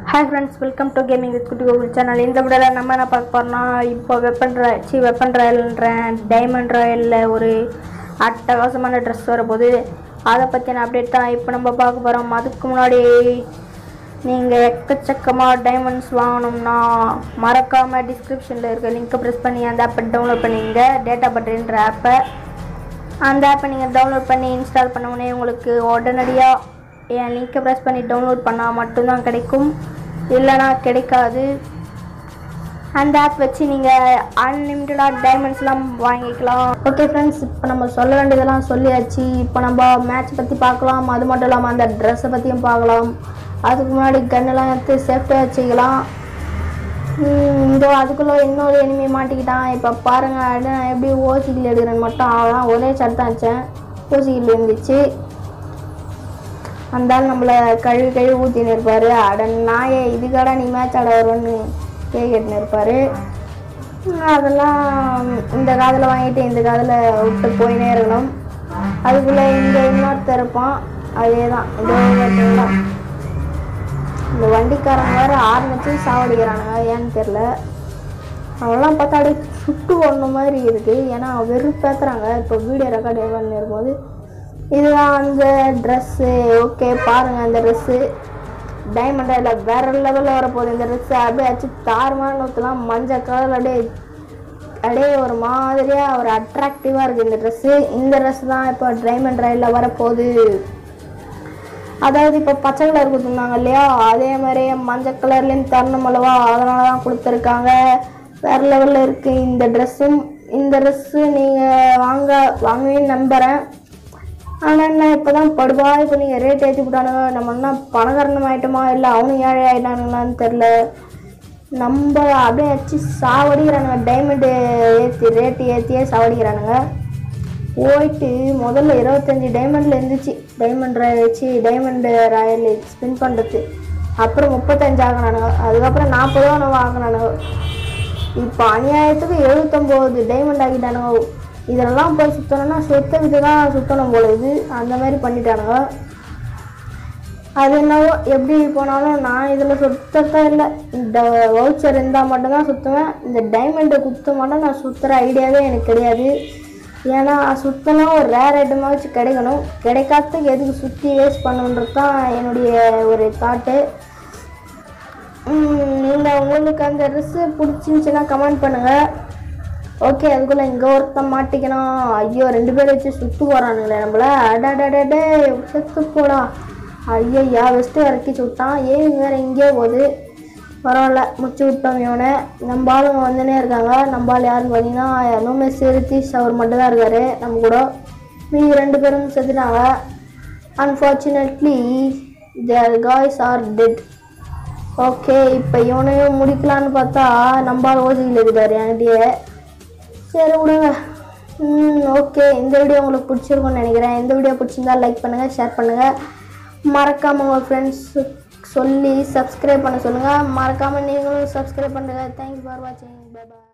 hi friends welcome to gaming with Kutty Gokul channel இந்த விடல நம்ம என்ன பார்க்க போகிறோம்னா இப்போ வெப்பன் ராய் சி வெப்பன் ராயல்ன்றேன் டைமண்ட் ராயலில் ஒரு அட்டகாசமான ட்ரெஸ் வரப்போகுது அதை பற்றின அப்டேட் தான் இப்போ நம்ம பார்க்க போகிறோம் அதுக்கு முன்னாடி நீங்கள் எக்கச்சக்கமாக டைமண்ட்ஸ் வாங்கணும்னா மறக்காமல் டிஸ்கிரிப்ஷனில் இருக்க லிங்க்கை ப்ரெஸ் பண்ணி அந்த ஆப்பை டவுன்லோட் பண்ணிங்க டேட்டா பட்ரின்ற ஆப்பை அந்த ஆப்பை நீங்கள் டவுன்லோட் பண்ணி இன்ஸ்டால் பண்ண உடனே உங்களுக்கு உடனடியாக என் லிங்க்கை ப்ரெஸ் பண்ணி டவுன்லோட் பண்ணால் மட்டும்தான் கிடைக்கும் இல்லைனா கிடைக்காது அந்த ஆப் வச்சு நீங்கள் அன்லிமிட்டடாக டைமண்ட்ஸ்லாம் வாங்கிக்கலாம் ஓகே ஃப்ரெண்ட்ஸ் இப்போ நம்ம சொல்ல வேண்டியதெல்லாம் சொல்லியாச்சு இப்போ நம்ம மேட்ச் பற்றி பார்க்கலாம் அது மட்டும் இல்லாமல் அந்த ட்ரெஸ்ஸை பற்றியும் பார்க்கலாம் அதுக்கு முன்னாடி கன்னெல்லாம் எடுத்து சேஃப்டியாக வச்சுக்கலாம் ம், இதோ அதுக்குள்ளே இன்னொரு எனிமி மாட்டிக்கிட்டான் இப்போ பாருங்க அட நான் எப்படி ஓசிக்கில் எடுக்கிறேன்னு மட்டும் அவ்வளோதான் ஒரே ஷர்ட் தான் வச்சேன் ஓசிக்கில் இருந்துச்சு அந்த ஆள் நம்மளை கழுவி கழுவி ஊற்றின்னு இருப்பார் அட நாயே இதுக்காடா நீ மேட்ச் ஆட வருவன்னு கேட்டுன்னு இருப்பார் அதெல்லாம் இந்த காதில் வாங்கிட்டு இந்த காதில் விட்டு போயினே இருக்கணும் அதுக்குள்ளே இங்கே இன்னொருத்தர் இருப்பான் அதே தான் இதோ பார்த்தீங்களா இந்த வண்டிக்காரங்க வேறு ஆரம்பிச்சு சாவடிக்கிறானுங்க ஏன்னு தெரில அவெல்லாம் பார்த்தா அப்படியே சுட்டு ஒன்று மாதிரி இருக்குது ஏன்னா வெறுப்பேத்துறாங்க இப்போ வீடியோ ரெக்கார்ட் பண்ணி இருக்கும்போது இதுதான் அந்த ட்ரெஸ்ஸு ஓகே பாருங்கள் அந்த ட்ரெஸ்ஸு டைமண்ட் இல்லை வேற லெவலில் வரப்போகுது இந்த ட்ரெஸ்ஸு அப்படியே வச்சு தாறுமாறு நூற்றலாம் மஞ்சள் கலர் அப்படியே அப்படியே ஒரு மாதிரியாக ஒரு அட்ராக்டிவாக இருக்குது இந்த ட்ரெஸ்ஸு இந்த ட்ரெஸ் தான் இப்போ டைமண்ட் ரயிலில் வரப்போகுது அதாவது இப்போ பச்சை கலர் கொடுத்துருந்தாங்க இல்லையா அதே மாதிரியே மஞ்சள் கலர்லேயும் தரணும் அல்லவா அதனால தான் கொடுத்துருக்காங்க வேறு லெவலில் இருக்குது இந்த ட்ரெஸ்ஸும் இந்த ட்ரெஸ்ஸு நீங்கள் வாங்க வாங்குவீன்னு நம்புகிறேன் ஆனால் என்ன இப்போ தான் படுவா இப்போ நீங்கள் ரேட் ஏற்றி விட்டானுங்க நம்ம என்ன பணக்காரனம் ஆகிட்டோமா இல்லை அவனும் ஏழை ஆகிட்டானுங்களான்னு தெரில நம்ம அப்படியே வச்சு சாவடிக்கிறானுங்க டைமண்டு ஏற்றி ரேட்டு ஏற்றியே சாவடிக்கிறானுங்க போயிட்டு முதல்ல இருபத்தஞ்சி டைமண்டில் இருந்துச்சு டைமண்ட் ராய் வச்சு டைமண்டு ராயல் ஸ்பின் பண்ணுறது அப்புறம் முப்பத்தஞ்சு ஆகினானுங்க அதுக்கப்புறம் நாற்பது ரூபா வாங்கினானுங்க இப்போ அநியாயத்துக்கு எழுபத்தொம்போது டைமண்ட் ஆக்கிட்டானுங்க இதெல்லாம் போய் சுற்றணும்னா சொத்த விட்டு தான் சுற்றணும் போல இது அந்த மாதிரி பண்ணிட்டானுங்க அது என்னவோ எப்படி போனாலும் நான் இதில் சுத்தத்தான் இல்லை இந்த வவுச்சர் இருந்தால் மட்டும்தான் சுற்றுவேன் இந்த டைமண்டை குத்த மட்டும் நான் சுற்றுற ஐடியாவே எனக்கு கிடையாது ஏன்னா சுற்றினா ஒரு ரேர் ஐட்டமாகச்சு கிடைக்கணும் கிடைக்காததுக்கு எதுக்கு சுற்றி வேஸ்ட் பண்ணணுன்றது தான் என்னுடைய ஒரு தாட்டு நீங்கள் உங்களுக்கு அந்த ட்ரெஸ்ஸு பிடிச்சிருந்துச்சின்னா கமெண்ட் பண்ணுங்கள் ஓகே அதுக்குள்ளே இங்கே ஒருத்தன் மாட்டிக்கணும் ஐயோ ரெண்டு பேர் வச்சு சுற்று போகிறானுங்களே நம்மள அடடடடே செத்து போடா ஐயய்யா வெஸ்ட்டு இறக்கி சுட்டான் ஏன் வேறு இங்கேயே போகுது பரவாயில்ல முடிச்சு விட்டோம் இவனை நம்ம ஆளுங்க வந்துனே இருக்காங்க நம்ம ஆள் யாருன்னு பார்த்தீங்கன்னா இன்னுமே சிறுத்தீஷ் அவர் மட்டும் தான் இருக்காரு நம்ம கூட மீதி ரெண்டு பேரும் செத்துட்டாங்க unfortunately their guys are dead okay இப்போ இவனையும் முடிக்கலான்னு பார்த்தா நம்ம ஆள் ஓசியில் இருக்காரு என்கிட்டயே சரி விடுங்க ம் ஓகே இந்த வீடியோ உங்களுக்கு பிடிச்சிருக்கும்னு நினைக்கிறேன் இந்த வீடியோ பிடிச்சிருந்தா லைக் பண்ணுங்கள் ஷேர் பண்ணுங்கள் மறக்காமல் உங்கள் ஃப்ரெண்ட்ஸ் சொல்லி சப்ஸ்கிரைப் பண்ண சொல்லுங்கள் மறக்காமல் நீங்களும் சப்ஸ்கிரைப் பண்ணுங்கள் தேங்க்யூ ஃபார் வாட்சிங் பை பாய்